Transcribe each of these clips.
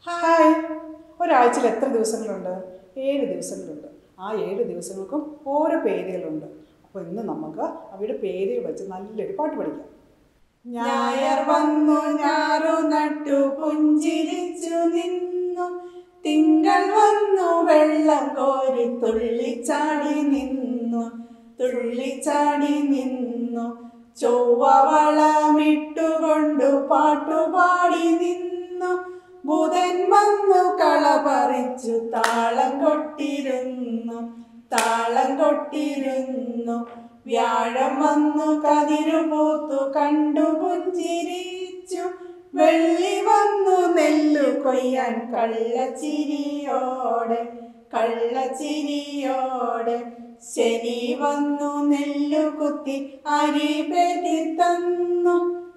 hi ഒരാഴ്ചയിൽ എത്ര ദിവസങ്ങളുണ്ട് ഏഴ് ദിവസങ്ങളുണ്ട് ആ ഏഴ് ദിവസങ്ങൾക്കും ഓരോ പേരുകളുണ്ട് അപ്പോൾ ഇന്ന് നമുക്ക് അവയുടെ പേരുകൾ വെച്ച് നല്ലൊരു പാട്ട് പഠിക്കാം ഞായർ വന്നു ഞാറു നട്ടു പുഞ്ചിരിച്ചു നിന്നു തിങ്കൾ വന്നു വെള്ളം കോരി തുള്ളിച്ചാടി നിന്നു തുള്ളിച്ചാടി നിന്നു ചൊവ്വ വളമിട്ടുകൊണ്ടു പാട്ടുപാടി നിന്നു ബുധൻ വന്നു കള പറിച്ചു താളം കൊട്ടിരുന്നു താളം കൊട്ടിരുന്നു വ്യാഴം വന്നു കതിരു പൂത്തു കണ്ടു പുഞ്ചിരിച്ചു വെള്ളി വന്നു നെല്ലു കൊയ്യാൻ കള്ളച്ചിരിയോടെ കള്ളച്ചിരിയോടെ ശനി വന്നു നെല്ലു കുത്തി അരി പെരി തന്നു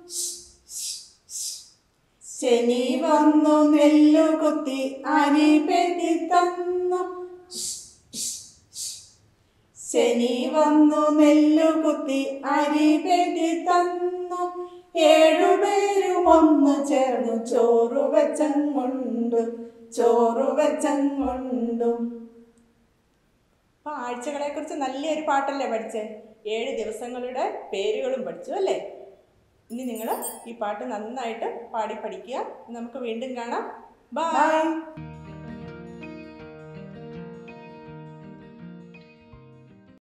ശനി വന്നു നെല്ലു കുത്തി അരി പെരി തന്നു ശനി വന്നു നെല്ലു കുത്തി അരി പെരി തന്നു ഏഴുപേരും ഒന്ന് ചേർന്നു ചോറു വെച്ചങ്ങുണ്ടു ചോറു വെച്ചങ്ങുണ്ടു അപ്പൊ ആഴ്ചകളെ കുറിച്ച് നല്ലൊരു പാട്ടല്ലേ പഠിച്ചേ ഏഴ് ദിവസങ്ങളുടെ പേരുകളും പഠിച്ചു അല്ലേ ഇനി നിങ്ങൾ ഈ പാട്ട് നന്നായിട്ട് പാടി പഠിക്കുക നമുക്ക് വീണ്ടും കാണാം ബൈ ബൈ